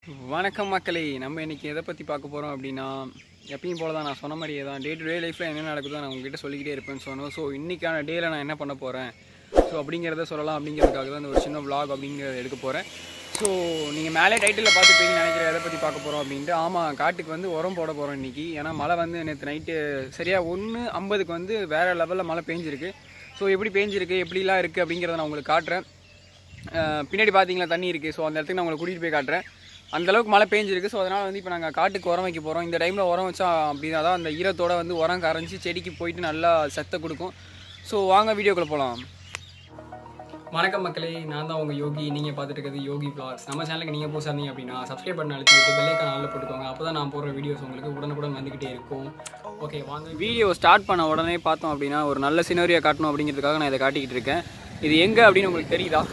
வணக்கம் மக்களே நம்ம இன்னைக்கு எதை பற்றி பார்க்க போகிறோம் அப்படின்னா எப்பயும் போல தான் நான் சொன்ன மாதிரியே தான் டே டு டே லைஃப்பில் என்ன நடக்குதோ நான் உங்ககிட்ட சொல்லிக்கிட்டே இருப்பேன்னு சொன்னோம் ஸோ இன்றைக்கான டேயில் நான் என்ன பண்ண போகிறேன் ஸோ அப்படிங்கிறத சொல்லலாம் அப்படிங்கிறதுக்காக தான் இந்த ஒரு சின்ன vlog அப்படிங்கிறத எடுக்க போகிறேன் ஸோ நீங்கள் மேலே டைட்டிலில் பார்த்துப்பீங்கன்னு நினைக்கிறேன் எதை பற்றி பார்க்க போகிறோம் அப்படின்ட்டு ஆமாம் காட்டுக்கு வந்து உரம் போட போகிறோம் இன்றைக்கி ஏன்னா மழை வந்து நேற்று நைட்டு சரியாக ஒன்று ஐம்பதுக்கு வந்து வேறு லெவலில் மழை பேஞ்சிருக்கு ஸோ எப்படி பேஞ்சிருக்கு எப்படிலாம் இருக்குது அப்படிங்கிறத நான் உங்களுக்கு காட்டுறேன் அஹ் பின்னாடி பார்த்தீங்களா தண்ணி இருக்குது ஸோ அந்த இடத்துக்கு நான் உங்களை கூட்டிகிட்டு போய் காட்டுறேன் அந்த அளவுக்கு மழை பேஞ்சிருக்கு ஸோ அதனால் வந்து இப்போ நாங்கள் காட்டுக்கு உரம் வைக்க போகிறோம் இந்த டைமில் உரம் வச்சா அப்படின்னா தான் அந்த ஈரத்தோட வந்து உரம் கரைஞ்சி செடிக்கு போயிட்டு நல்லா சத்தை கொடுக்கும் ஸோ வாங்க வீடியோக்குள்ளே போகலாம் வணக்கம் மக்களே நான் தான் உங்கள் யோகி நீங்கள் பார்த்துட்டு இருக்கிறது யோகி vlogs நம்ம சேனலுக்கு நீங்கள் போய் இருந்தீங்க அப்படின்னா சப்ஸ்கிரைப் பண்ண அழுத்தி விட்டு பெல்லைக்கான ஆளில் போட்டுக்கோங்க அப்போ தான் நான் போடுற வீடியோஸ் உங்களுக்கு உடனுக்குடன் வந்துக்கிட்டே இருக்கும் ஓகே வாங்க வீடியோ ஸ்டார்ட் பண்ண உடனே பார்த்தோம் அப்படின்னா ஒரு நல்ல சினரியா காட்டணும் அப்படிங்கிறதுக்காக நான் இதை காட்டிக்கிட்டு இருக்கேன் இது எங்கே அப்படின்னு உங்களுக்கு தெரியுதா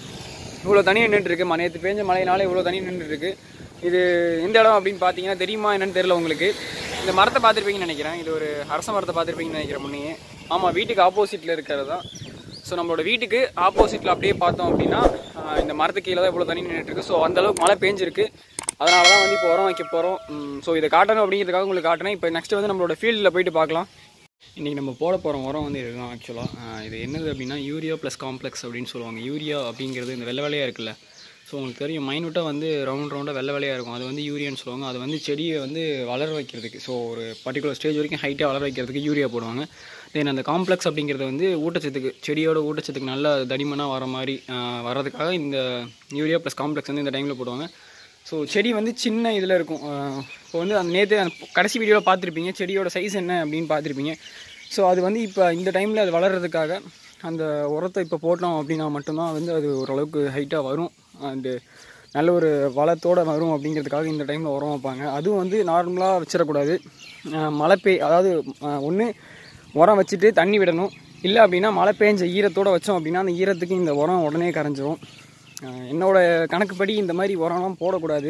இவ்வளோ தண்ணி நின்றுட்டு இருக்கு ம- நேத்து பேஞ்ச மழையினால இவ்வளோ தண்ணி நின்றுட்டு இருக்கு இது எந்த இடம் அப்படின்னு பார்த்தீங்கன்னா தெரியுமா என்னன்னு தெரியல உங்களுக்கு இந்த மரத்தை பார்த்துருப்பீங்கன்னு நினைக்கிறேன் இது ஒரு அரச மரத்தை பார்த்துருப்பீங்கன்னு நினைக்கிறேன் முன்னையே ஆமாம் வீட்டுக்கு ஆப்போசிட்டில் இருக்கிறது தான் ஸோ நம்மளோட வீட்டுக்கு ஆப்போசிட்டில் அப்படியே பார்த்தோம் அப்படின்னா ஆஹ் இந்த மரத்துக்கு கீழே தான் இவ்வளோ தண்ணி நின்றுட்டு இருக்கு ஸோ அந்தளவுக்கு மழை பேஞ்சிருக்கு அதனால தான் வந்து இப்போ உரம் வைக்க போகிறோம் ஸோ இதை காட்டணும் அப்படிங்கிறதுக்காக உங்களுக்கு காட்டுறேன் இப்போ நெக்ஸ்ட் வந்து நம்மளோட ஃபீல்டில் போயிட்டு பார்க்கலாம் இன்றைக்கி நம்ம போட போகிற உரம் வந்து இதுதான் ஆக்சுவலாக இது என்னது அப்படின்னா யூரியா ப்ளஸ் காம்ப்ளெக்ஸ் அப்படின்னு சொல்லுவாங்க யூரியா அப்படிங்கிறது இந்த வெள்ளை வெள்ளையாக இருக்குல்ல ஸோ உங்களுக்கு தெரியும் மைனூட்டாக வந்து ரவுண்ட் ரவுண்டாக வெள்ளை வெள்ளையாக இருக்கும் அது வந்து யூரியான்னு சொல்லுவாங்க அது வந்து செடியை வந்து வளர வைக்கிறதுக்கு ஸோ ஒரு பர்டிகுலர் ஸ்டேஜ் வரைக்கும் ஹைட்டாக வளர வைக்கிறதுக்கு யூரியா போடுவாங்க தென் அந்த காம்ப்ளெக்ஸ் அப்படிங்கிறது வந்து ஊட்டச்சத்துக்கு செடியோட ஊட்டச்சத்துக்கு நல்ல தடிமனாக வர மாதிரி ஆஹ், வர்றதுக்காக இந்த யூரியா ப்ளஸ் காம்ப்ளெக்ஸ் வந்து இந்த டைமில் போடுவாங்க ஸோ செடி வந்து சின்ன இதில் இருக்கும் அஹ் இப்போ வந்து அந்த நேற்று அந்த கடைசி வீடியோவில் பார்த்துருப்பீங்க செடியோட சைஸ் என்ன அப்படின்னு பார்த்துருப்பீங்க ஸோ அது வந்து இப்போ இந்த டைமில் அது வளர்கிறதுக்காக அந்த உரத்தை இப்போ போட்டோம் அப்படின்னா மட்டும்தான் வந்து அது ஓரளவுக்கு ஹைட்டாக வரும் அண்டு நல்ல ஒரு வளத்தோட வரும் அப்படிங்கிறதுக்காக இந்த டைமில் உரம் வைப்பாங்க அதுவும் வந்து நார்மலாக வச்சிடக்கூடாது அஹ் மழை பெய் அதாவது ஒன்று உரம் வச்சுட்டு தண்ணி விடணும் இல்லை அப்படின்னா மழை பெஞ்ச ஈரத்தோடு வச்சோம் அப்படின்னா அந்த ஈரத்துக்கு இந்த உரம் உடனே கரைஞ்சிரும் அஹ் என்னோட கணக்குப்படி இந்த மாதிரி உரம்லாம் போடக்கூடாது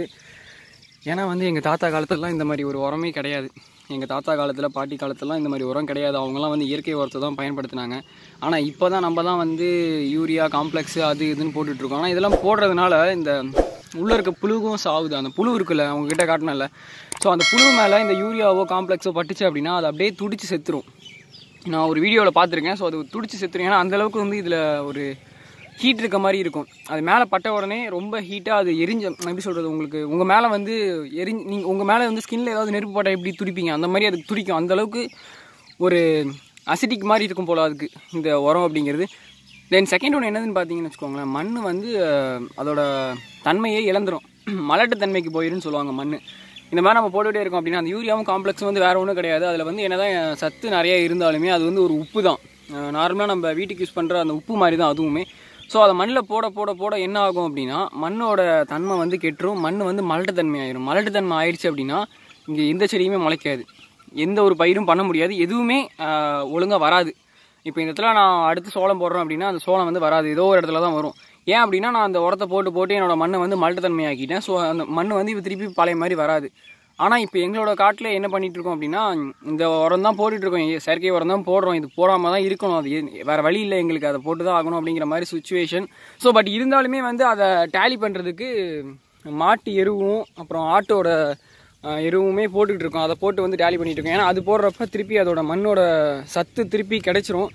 ஏன்னா வந்து எங்கள் தாத்தா காலத்துலலாம் இந்த மாதிரி ஒரு உரமே கிடையாது எங்கள் தாத்தா காலத்தில் பாட்டி காலத்துலலாம் இந்த மாதிரி உரம் கிடையாது அவங்கலாம் வந்து இயற்கை உரத்தை தான் பயன்படுத்தினாங்க ஆனால் இப்போ தான் நம்ம தான் வந்து யூரியா காம்ப்ளெக்ஸு அது இதுன்னு போட்டுட்ருக்கோம் ஆனால் இதெல்லாம் போடுறதுனால இந்த உள்ளே இருக்க புழுவும் சாவுது அந்த புழு இருக்குல்ல அவங்கக்கிட்ட காட்டினல ஸோ அந்த புழு மேலே இந்த யூரியாவோ காம்ப்ளெக்ஸோ பட்டுச்சு அப்படின்னா அது அப்படியே துடிச்சு செத்துரும் நான் ஒரு வீடியோவில் பார்த்துருக்கேன் ஸோ அது துடிச்சு செத்துரும் ஏன்னா அந்தளவுக்கு வந்து இதில் ஒரு ஹீட் இருக்க மாதிரி இருக்கும் அது மேலே பட்ட உடனே ரொம்ப ஹீட்டாக அது எரிஞ்ச எப்படி சொல்கிறது உங்களுக்கு உங்கள் மேலே வந்து எரிஞ்சு நீங்கள் உங்கள் மேலே வந்து ஸ்கின்ல ஏதாவது நெருப்பு பட்டா எப்படி துடிப்பீங்க அந்த மாதிரி அதுக்கு துடிக்கும் அந்த அளவுக்கு ஒரு அசிட்டிக் மாதிரி இருக்கும் போல் அதுக்கு இந்த உரம் அப்படிங்கிறது தென் செகண்ட் ஒன்று என்னதுன்னு பார்த்தீங்கன்னு வச்சுக்கோங்களேன் மண் வந்து அஹ், அதோட தன்மையை இழந்துரும் மலட்டு தன்மைக்கு போயிருன்னு சொல்லுவாங்க மண் இந்த மாதிரி நம்ம போட்டுகிட்டே இருக்கோம் அப்படின்னா அந்த யூரியாவும் காம்ப்ளெக்ஸும் வந்து வேறு ஒன்றும் கிடையாது அதில் வந்து என்னதான் சத்து நிறைய இருந்தாலுமே அது வந்து ஒரு உப்பு தான் நார்மலாக நம்ம வீட்டுக்கு யூஸ் பண்ணுற அந்த உப்பு மாதிரி தான் அதுவுமே ஸோ அதை மண்ணில் போட போட போட என்ன ஆகும் அப்படின்னா மண்ணோட தன்மை வந்து கெட்டுரும் மண் வந்து மலட்டுத்தன்மை ஆயிரும் மலட்டுத்தன்மை ஆயிடுச்சு அப்படின்னா இங்கே எந்த செடியுமே முளைக்காது எந்த ஒரு பயிரும் பண்ண முடியாது எதுவுமே ஒழுங்காக வராது இப்போ இந்த இடத்துல நான் அடுத்து சோளம் போடுறேன் அப்படின்னா அந்த சோளம் வந்து வராது ஏதோ ஒரு இடத்துல தான் வரும் ஏன் அப்படின்னா நான் அந்த உரத்தை போட்டு போட்டு என்னோட மண்ணை வந்து மல்ட்டுத்தன்மையாக்கிட்டேன் ஸோ அந்த மண் வந்து இப்போ திருப்பி பழைய மாதிரி வராது ஆனால் இப்போ எங்களோட காட்டில் என்ன பண்ணிட்டு இருக்கோம் அப்படின்னா இந்த உரம் தான் போட்டுட்டு இருக்கோம் எ- செயற்கை உரம் தான் போடுறோம் இது போடாமல் தான் இருக்கணும் அது எ- வேற வழி இல்லை எங்களுக்கு அதை போட்டு தான் ஆகணும் அப்படிங்கிற மாதிரி சுச்சுவேஷன் ஸோ பட் இருந்தாலுமே வந்து அதை டேலி பண்ணுறதுக்கு மாட்டு எருவும் அப்புறம் ஆட்டோட அஹ், எருவுமே போட்டுக்கிட்டு இருக்கோம் அதை போட்டு வந்து டேலி பண்ணிட்டு இருக்கோம் ஏன்னா அது போடுறப்ப திருப்பி அதோட மண்ணோட சத்து திருப்பி கிடைச்சிரும்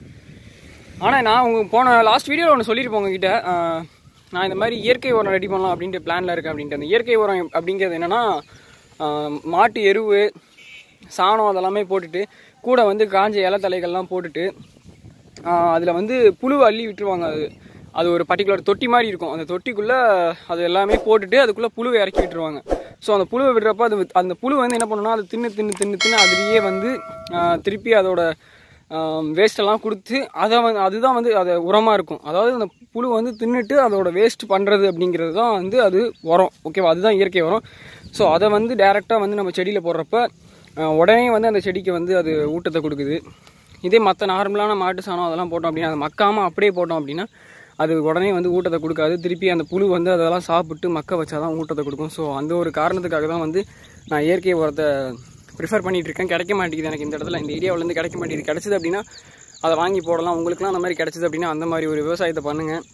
ஆனால் நான் உங்க போன லாஸ்ட் வீடியோவில் ஒன்று சொல்லியிருப்போம் உங்ககிட்ட அஹ், நான் இந்த மாதிரி இயற்கை உரம் ரெடி பண்ணலாம் அப்படின்ட்டு பிளானில் இருக்கேன் அப்படின்ட்டு அந்த இயற்கை உரம் அப்படிங்கிறது என்னென்னா மாட்டு எருவு சாணம் அதெல்லாமே போட்டுட்டு கூட வந்து காஞ்ச இலை தலைகள்லாம் போட்டுட்டு அதில் வந்து புழுவை அள்ளி விட்டுருவாங்க அது அது ஒரு பர்டிகுலர் தொட்டி மாதிரி இருக்கும் அந்த தொட்டிக்குள்ளே அது எல்லாமே போட்டுட்டு அதுக்குள்ளே புழுவை இறக்கி விட்டுருவாங்க ஸோ அந்த புழுவை விடுறப்ப அது அந்த புழு வந்து என்ன பண்ணுன்னா அது தின்னு தின்னு தின்னு தின்னு அதுலேயே வந்து ஆஹ், திருப்பி அதோட வேஸ்டெல்லாம் கொடுத்து அதை வந்து அதுதான் வந்து அது உரமாக இருக்கும் அதாவது அந்த புழு வந்து தின்னுட்டு அதோட வேஸ்ட் பண்ணுறது அப்படிங்கிறது தான் வந்து அது உரம் ஓகேவா அதுதான் இயற்கை உரம் ஸோ அதை வந்து டைரெக்டாக வந்து நம்ம செடியில் போடுறப்ப ஆஹ், உடனே வந்து அந்த செடிக்கு வந்து அது ஊட்டத்தை கொடுக்குது இதே மற்ற நார்மலான மாட்டு சாணம் அதெல்லாம் போட்டோம் அப்படின்னா அது மக்காமல் அப்படியே போட்டோம் அப்படின்னா அது உடனே வந்து ஊட்டத்தை கொடுக்காது திருப்பி அந்த புழு வந்து அதெல்லாம் சாப்பிட்டு மக்க வச்சாதான் ஊட்டத்தை கொடுக்கும் ஸோ அந்த ஒரு காரணத்துக்காக தான் வந்து நான் இயற்கை உரத்தை ப்ரிஃபர் பண்ணிட்டு இருக்கேன் கிடைக்க மாட்டேங்குது எனக்கு இந்த இடத்துல இந்த ஏரியாவிலேருந்து கிடைக்க மாட்டேங்குது கிடைச்சது அப்படின்னா அதை வாங்கி போடலாம் உங்களுக்குலாம் அந்த மாதிரி கிடைச்சது அப்படின்னா அந்த மாதிரி ஒரு விவசாயத்தை பண்ணுங்கள்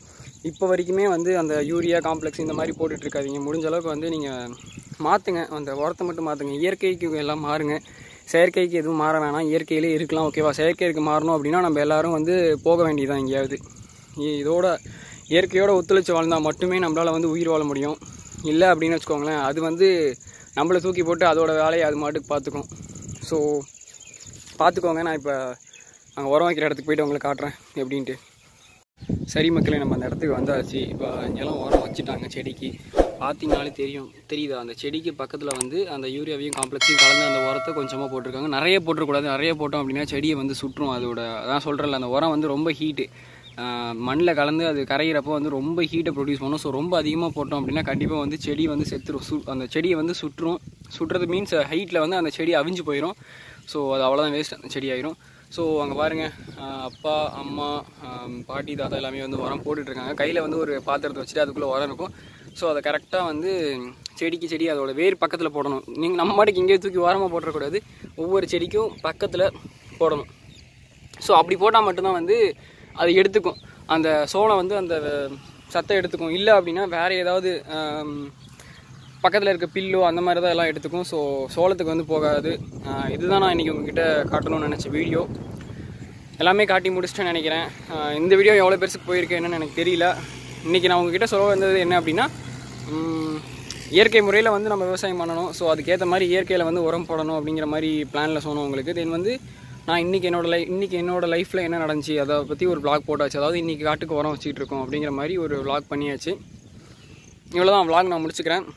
இப்போ வரைக்குமே வந்து அந்த யூரியா காம்ப்ளெக்ஸ் இந்த மாதிரி போட்டுட்டு இருக்காதீங்க முடிஞ்ச அளவுக்கு வந்து நீங்கள் மாற்றுங்க அந்த உரத்தை மட்டும் மாற்றுங்க இயற்கைக்கு எல்லாம் மாறுங்க செயற்கைக்கு எதுவும் மாற வேணாம் இயற்கையிலே இருக்கலாம் ஓகேவா செயற்கைக்கு மாறணும் அப்படின்னா நம்ம எல்லாரும் வந்து போக வேண்டியதான் எங்கேயாவது இ- இதோட இயற்கையோட ஒத்துழைச்சு வாழ்ந்தால் மட்டுமே நம்மளால் வந்து உயிர் வாழ முடியும் இல்லை அப்படின்னு வச்சுக்கோங்களேன் அது வந்து நம்மளை தூக்கி போட்டு அதோட வேலையை அது மாட்டுக்கு பார்த்துக்கும் ஸோ பார்த்துக்கோங்க நான் இப்போ அங்கே உரம் வைக்கிற இடத்துக்கு போயிட்டு உங்களுக்கு காட்டுறேன் எப்படின்ட்டு சரி மக்களே நம்ம அந்த இடத்துக்கு வந்தாச்சு இப்போ இங்கெல்லாம் உரம் வச்சுட்டாங்க செடிக்கு பார்த்தீங்கனாலே தெரியும் தெரியுதா அந்த செடிக்கு பக்கத்தில் வந்து அந்த யூரியாவையும் காம்ப்ளெக்ஸையும் கலந்து அந்த உரத்தை கொஞ்சமாக போட்டிருக்காங்க நிறைய போட்டுறக்கூடாது நிறைய போட்டோம் அப்படின்னா செடியை வந்து சுற்றும் அதோட அதான் சொல்கிறேன்ல அந்த உரம் வந்து ரொம்ப ஹீட்டு மண்ணில் கலந்து அது கரையிறப்போ வந்து ரொம்ப ஹீட்டை ப்ரொடியூஸ் பண்ணும் ஸோ ரொம்ப அதிகமாக போட்டோம் அப்படின்னா கண்டிப்பாக வந்து செடி வந்து செத்துரும் சு அந்த செடியை வந்து சுற்றும் சுற்றுறது மீன்ஸ் ஹைட்டில் வந்து அந்த செடி அவிஞ்சு போயிடும் ஸோ அது அவ்வளோதான் வேஸ்ட் அந்த செடி ஆயிரும் ஸோ அங்கே பாருங்கள் அப்பா அம்மா ஆம், பாட்டி தாத்தா எல்லாமே வந்து உரம் போட்டுட்ருக்காங்க கையில் வந்து ஒரு பாத்திரத்தை வச்சுட்டு அதுக்குள்ளே உரம் இருக்கும் ஸோ அதை கரெக்டாக வந்து செடிக்கு செடி அதோட வேர் பக்கத்தில் போடணும் நீங்கள் நம்ம மாட்டுக்கு இங்கேயே தூக்கி ஓரமாக போட்டுறக்கூடாது ஒவ்வொரு செடிக்கும் பக்கத்தில் போடணும் ஸோ அப்படி போட்டால் மட்டும்தான் வந்து அது எடுத்துக்கும் அந்த சோளம் வந்து அந்த சத்தை எடுத்துக்கும் இல்லை அப்படின்னா வேறு ஏதாவது பக்கத்தில் இருக்க பில்லோ அந்த மாதிரி தான் எல்லாம் எடுத்துக்கும் ஸோ சோளத்துக்கு வந்து போகாது ஆஹ் இதுதான் நான் இன்றைக்கி உங்ககிட்ட காட்டணும்னு நினச்ச வீடியோ எல்லாமே காட்டி முடிச்சிட்டேன்னு நினைக்கிறேன் ஆஹ் இந்த வீடியோ எவ்வளோ பெருசுக்கு போயிருக்கு என்னன்னு எனக்கு தெரியல இன்றைக்கி நான் உங்ககிட்ட சொல்ல வந்தது என்ன அப்படின்னா உம், இயற்கை முறையில் வந்து நம்ம விவசாயம் பண்ணணும் ஸோ அதுக்கேற்ற மாதிரி இயற்கையில் வந்து உரம் போடணும் அப்படிங்கிற மாதிரி பிளானில் சொன்னோம் உங்களுக்கு தென் வந்து நான் இன்றைக்கி என்னோட லை இன்றைக்கி என்னோட லைஃப்பில் என்ன நடந்துச்சு அதை பற்றி ஒரு vlog போட்டாச்சு அதாவது இன்றைக்கி காட்டுக்கு உரம் வச்சுக்கிட்டு இருக்கோம் அப்படிங்கிற மாதிரி ஒரு vlog பண்ணியாச்சு இவ்வளோ தான் vlog நான் முடிச்சுக்கிறேன்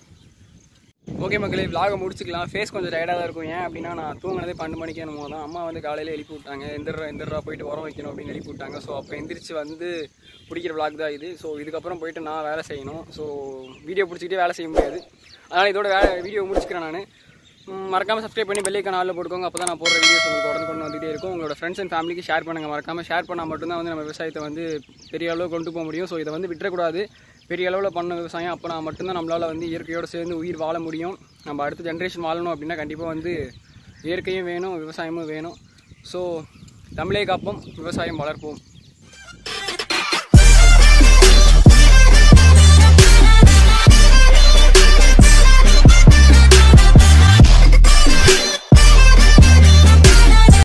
ஓகே மக்களே vlog முடிச்சுக்கலாம் ஃபேஸ் கொஞ்சம் டயர்டாக தான் இருக்கும் ஏன் அப்படின்னா நான் தூங்கினதே பன்னெண்டு மணிக்கு என்னமோ தான் அம்மா வந்து காலையில் எழுப்பி விட்டாங்க எந்திரா எந்திரா போயிட்டு உரம் வைக்கணும் அப்படின்னு எழுப்பி விட்டாங்க ஸோ அப்போ எந்திரிச்சு வந்து பிடிக்கிற vlog தான் இது ஸோ இதுக்கப்புறம் போயிட்டு நான் வேலை செய்யணும் ஸோ வீடியோ பிடிச்சிக்கிட்டே வேலை செய்ய முடியாது அதனால் இதோட வேலை வீடியோ முடிச்சுக்கிறேன் நான் மறக்காமல் சப்ஸ்கிரைப் பண்ணி பெல்லைக்கான ஆளில் போட்டுக்கோங்க அப்போ தான் நான் போடுற வீடியோஸ் உங்களுக்கு உடனே கொண்டு வந்துகிட்டே இருக்கும் உங்களோட ஃப்ரெண்ட்ஸ் அண்ட் ஃபேமிலிக்கு ஷேர் பண்ணுங்கள் மறக்காமல் ஷேர் பண்ணால் மட்டும்தான் வந்து நம்ம விவசாயத்தை வந்து பெரிய அளவு கொண்டு போக முடியும் ஸோ இதை வந்து விட்டுறக்கூடாது பெரிய அளவில் பண்ண விவசாயம் அப்போ நான் மட்டும்தான் நம்மளால் வந்து இயற்கையோடு சேர்ந்து உயிர் வாழ முடியும் நம்ம அடுத்த ஜென்ரேஷன் வாழணும் அப்படின்னா கண்டிப்பாக வந்து இயற்கையும் வேணும் விவசாயமும் வேணும் ஸோ தமிழே காப்போம் விவசாயம் வளர்ப்போம்